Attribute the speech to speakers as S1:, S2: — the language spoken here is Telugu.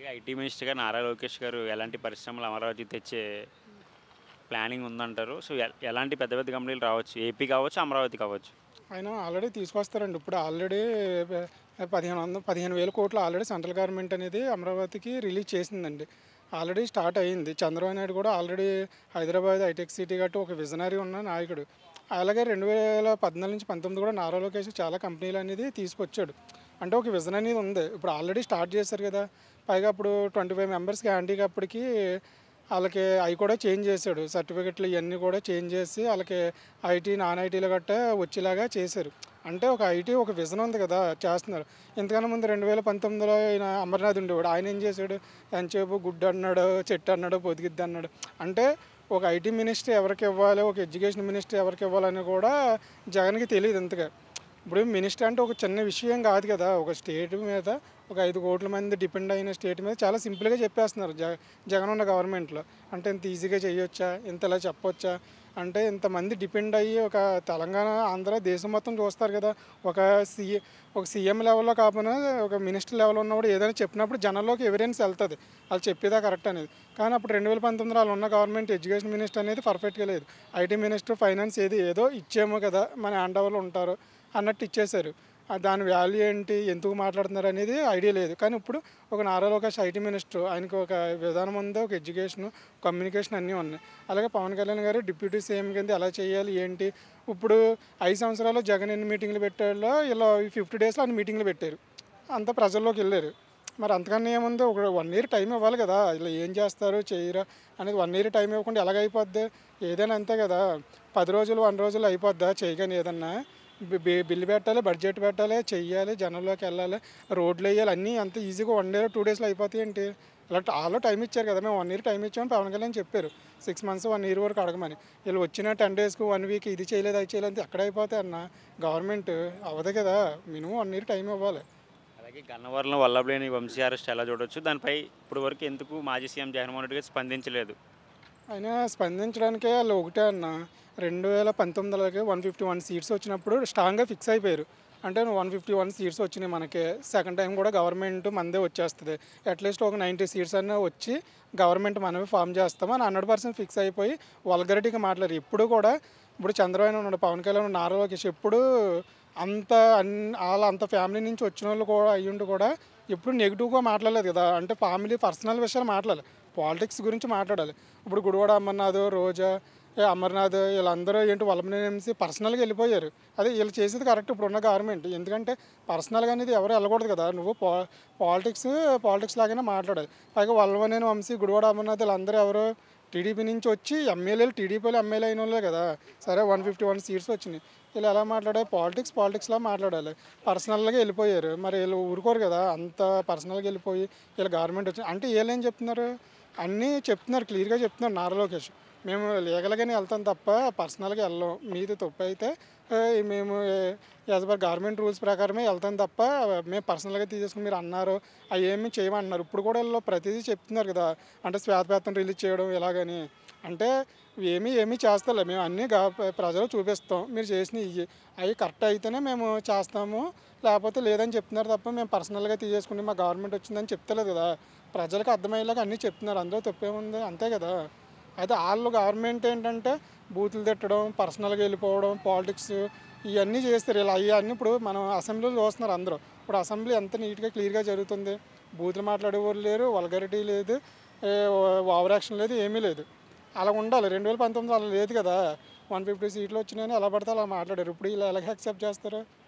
S1: అలాగే ఐటీ మినిస్టర్ గారు నారా లోకేష్ గారు ఎలాంటి పరిశ్రమలు అమరావతికి తెచ్చే ప్లానింగ్ ఉందంటారు సో ఎ- ఎలాంటి పెద్ద పెద్ద కంపెనీలు రావచ్చు ఏపీ కావచ్చు అమరావతి కావచ్చు
S2: ఆయన ఆల్రెడీ తీసుకొస్తారండి ఇప్పుడు ఆల్రెడీ పదిహేను వందల పదిహేను వేల కోట్లు ఆల్రెడీ సెంట్రల్ గవర్నమెంట్ అనేది అమరావతికి రిలీజ్ చేసిందండి ఆల్రెడీ స్టార్ట్ అయ్యింది చంద్రబాబు నాయుడు కూడా ఆల్రెడీ హైదరాబాద్ హైటెక్ సిటీ గట్టు ఒక విజనరీ ఉన్న నాయకుడు అలాగే రెండు వేల పద్నాలుగు నుంచి పంతొమ్మిది కూడా నారా లోకేష్ చాలా కంపెనీలు అనేది తీసుకొచ్చాడు అంటే ఒక విజన్ అనేది ఉంది ఇప్పుడు ఆల్రెడీ స్టార్ట్ చేశారు కదా పైగా ఇప్పుడు ట్వంటీ ఫైవ్ మెంబర్స్కి హ్యాండికప్పటికి వాళ్ళకి అవి కూడా చేంజ్ చేశాడు సర్టిఫికెట్లు ఇవన్నీ కూడా చేంజ్ చేసి వాళ్ళకి ఐటీ నాన్ ఐటీలు గట్ట వచ్చేలాగా చేశారు అంటే ఒక ఐటీ ఒక విజన్ ఉంది కదా చేస్తున్నారు ఇంతకన్నా ముందు రెండు వేల పంతొమ్మిదిలో ఆయన అమర్నాథ్ ఉండేవాడు ఆయన ఏం చేశాడు ఎంతసేపు గుడ్డు అన్నాడు చెట్టు అన్నాడు పొదిగిద్ది అన్నాడు అంటే ఒక ఐటీ మినిస్టర్ ఎవరికి ఇవ్వాలి ఒక ఎడ్యుకేషన్ మినిస్టర్ ఎవరికి ఇవ్వాలని కూడా జగన్కి తెలియదు ఇంతగా ఇప్పుడు మినిస్టర్ అంటే ఒక చిన్న విషయం కాదు కదా ఒక స్టేట్ మీద ఒక ఐదు కోట్ల మంది డిపెండ్ అయిన స్టేట్ మీద చాలా సింపుల్గా చెప్పేస్తున్నారు జగ జగన్ ఉన్న గవర్నమెంట్లో అంటే ఇంత ఈజీగా చేయొచ్చా ఇంత ఇలా చెప్పొచ్చా అంటే ఇంతమంది డిపెండ్ అయ్యి ఒక తెలంగాణ ఆంధ్ర దేశం మొత్తం చూస్తారు కదా ఒక సీఎ ఒక సీఎం లెవెల్లో కాకపోయినా ఒక మినిస్టర్ లెవెల్ ఉన్నప్పుడు ఏదైనా చెప్పినప్పుడు జనంలోకి ఎవిడెన్స్ వెళ్తుంది వాళ్ళు చెప్పేదా కరెక్ట్ అనేది కానీ అప్పుడు రెండు వేల పంతొమ్మిదిలో వాళ్ళు ఉన్న గవర్నమెంట్ ఎడ్యుకేషన్ మినిస్టర్ అనేది పర్ఫెక్ట్గా లేదు ఐటీ మినిస్టర్ ఫైనాన్స్ ఏది ఏదో ఇచ్చేమో కదా మన హ్యాండ్ ఓవర్లో ఉంటారు అన్నట్టు ఇచ్చేశారు ఆ దాని వాల్యూ ఏంటి ఎందుకు మాట్లాడుతున్నారు అనేది ఐడియా లేదు కానీ ఇప్పుడు ఒక నారా లోకేష్ ఐటీ మినిస్టర్ ఆయనకు ఒక విధానం ఉంది ఒక ఎడ్యుకేషన్ కమ్యూనికేషన్ అన్నీ ఉన్నాయి అలాగే పవన్ కళ్యాణ్ గారు డిప్యూటీ సీఎం కింద ఎలా చేయాలి ఏంటి ఇప్పుడు ఐదు సంవత్సరాలు జగన్ ఎన్ని మీటింగ్లు పెట్టాడో ఇలా ఫిఫ్టీ డేస్లో అన్ని మీటింగ్లు పెట్టారు అంతా ప్రజల్లోకి వెళ్ళారు మరి అంతకన్నా ఏముంది ఒక వన్ ఇయర్ టైం ఇవ్వాలి కదా ఇలా ఏం చేస్తారు చేయరా అనేది వన్ ఇయర్ టైం ఇవ్వకుండా ఎలాగైపోద్ది ఏదైనా అంతే కదా పది రోజులు వన్ రోజులు అయిపోద్దా చేయగానే ఏదన్నా బి- బి- బిల్లు పెట్టాలి బడ్జెట్ పెట్టాలి చెయ్యాలి జనంలోకి వెళ్ళాలి రోడ్లు వేయాలి అన్నీ అంత ఈజీగా వన్ డే టూ డేస్లో అయిపోతాయి ఏంటి ఇలా వాళ్ళు టైం ఇచ్చారు కదా మేము వన్ ఇయర్ టైం ఇచ్చామని పవన్ కళ్యాణ్ చెప్పారు సిక్స్ మంత్స్ వన్ ఇయర్ వరకు అడగమని వీళ్ళు వచ్చిన టెన్ డేస్కి వన్ వీక్ ఇది చేయలేదు అది చేయలేదు ఎక్కడ అయిపోతాయి అన్న గవర్నమెంట్ అవ్వదు కదా మినిమం వన్ ఇయర్ టైం ఇవ్వాలి
S1: అలాగే గన్నవరంలో వల్లభలేని వంశీ అరెస్ట్ ఎలా చూడొచ్చు దానిపై ఇప్పుడు వరకు ఎందుకు మాజీ సీఎం జగన్మోహన్ రెడ్డి గారు స్పందించలేదు
S2: ఆయన స్పందించడానికే వాళ్ళు ఒకటే అన్న రెండు వేల పంతొమ్మిదిలోకి వన్ ఫిఫ్టీ వన్ సీట్స్ వచ్చినప్పుడు స్ట్రాంగ్గా ఫిక్స్ అయిపోయారు అంటే వన్ ఫిఫ్టీ వన్ సీట్స్ వచ్చినాయి మనకి సెకండ్ టైం కూడా గవర్నమెంట్ మనదే వచ్చేస్తుంది అట్లీస్ట్ ఒక నైంటీ సీట్స్ అన్న వచ్చి గవర్నమెంట్ మనమే ఫామ్ చేస్తాం అని హండ్రెడ్ పర్సెంట్ ఫిక్స్ అయిపోయి వల్గరిటీగా మాట్లాడారు ఇప్పుడు కూడా ఇప్పుడు చంద్రబాబు ఉన్నాడు పవన్ కళ్యాణ్ నారా లోకేష్ ఎప్పుడు అంత అన్ వాళ్ళ అంత ఫ్యామిలీ నుంచి వచ్చిన వాళ్ళు కూడా అయ్యుండి కూడా ఎప్పుడు నెగిటివ్గా మాట్లాడలేదు కదా అంటే ఫ్యామిలీ పర్సనల్ విషయాలు మాట్లాడాలి పాలిటిక్స్ గురించి మాట్లాడాలి ఇప్పుడు గుడివాడ అమర్నాథ్ రోజా ఏ అమర్నాథ్ వీళ్ళందరూ ఏంటి వలమనేసి పర్సనల్గా వెళ్ళిపోయారు అదే వీళ్ళు చేసేది కరెక్ట్ ఇప్పుడు ఉన్న గవర్నమెంట్ ఎందుకంటే పర్సనల్గా అనేది ఎవరు వెళ్ళకూడదు కదా నువ్వు పా పాలిటిక్స్ పాలిటిక్స్ లాగానే మాట్లాడాలి పైగా వల్లవనేని వంశీ గుడివాడ అమర్నాథ్ వీళ్ళందరూ ఎవరు టీడీపీ నుంచి వచ్చి ఎమ్మెల్యేలు టీడీపీలో ఎమ్మెల్యే అయిన వాళ్ళే కదా సరే వన్ ఫిఫ్టీ వన్ సీట్స్ వచ్చినాయి వీళ్ళు ఎలా మాట్లాడాలి పాలిటిక్స్ పాలిటిక్స్లా మాట్లాడాలి పర్సనల్గా వెళ్ళిపోయారు మరి వీళ్ళు ఊరుకోరు కదా అంత పర్సనల్గా వెళ్ళిపోయి వీళ్ళు గవర్నమెంట్ వచ్చి అంటే వీళ్ళు ఏం చెప్తున్నారు అన్నీ చెప్తున్నారు క్లియర్గా చెప్తున్నారు నారా లోకేష్ మేము లీగల్గానే వెళ్తాం తప్ప పర్సనల్గా వెళ్ళం మీది తప్పు అయితే ఏ, మేము యాజ్ పర్ గవర్నమెంట్ రూల్స్ ప్రకారమే వెళ్తాం తప్ప మేము పర్సనల్గా తీసేసుకుని మీరు అన్నారు అవి ఏమి చేయమంటున్నారు ఇప్పుడు కూడా వీళ్ళు ప్రతిదీ చెప్తున్నారు కదా అంటే శ్వేతపేత్రం రిలీజ్ చేయడం ఇలాగని అంటే ఏమీ ఏమీ చేస్తలే మేము అన్నీ గా- ప్రజలు చూపిస్తాం మీరు చేసిన ఇవి అవి కరెక్ట్ అయితేనే మేము చేస్తాము లేకపోతే లేదని చెప్తున్నారు తప్ప మేము పర్సనల్గా తీసేసుకుని మా గవర్నమెంట్ వచ్చిందని చెప్తలేదు కదా ప్రజలకు అర్థమయ్యేలాగా అన్నీ చెప్తున్నారు అందులో తప్పేముంది అంతే కదా అయితే వాళ్ళు గవర్నమెంట్ ఏంటంటే బూతులు తిట్టడం పర్సనల్గా వెళ్ళిపోవడం పాలిటిక్స్ ఇవన్నీ చేస్తారు ఇలా అన్నీ ఇప్పుడు మనం అసెంబ్లీలో చూస్తున్నారు అందరూ ఇప్పుడు అసెంబ్లీ ఎంత నీట్గా క్లియర్గా జరుగుతుంది బూతులు మాట్లాడేవారు లేరు వల్గరిటీ లేదు ఓవర్ యాక్షన్ లేదు ఏమీ లేదు అలా ఉండాలి రెండు వేల పంతొమ్మిది అలా లేదు కదా వన్ ఫిఫ్టీ సీట్లు వచ్చినాయని ఎలా పడితే అలా మాట్లాడారు ఇప్పుడు ఇలా ఎలా యాక్సెప్ట్ చేస్తారు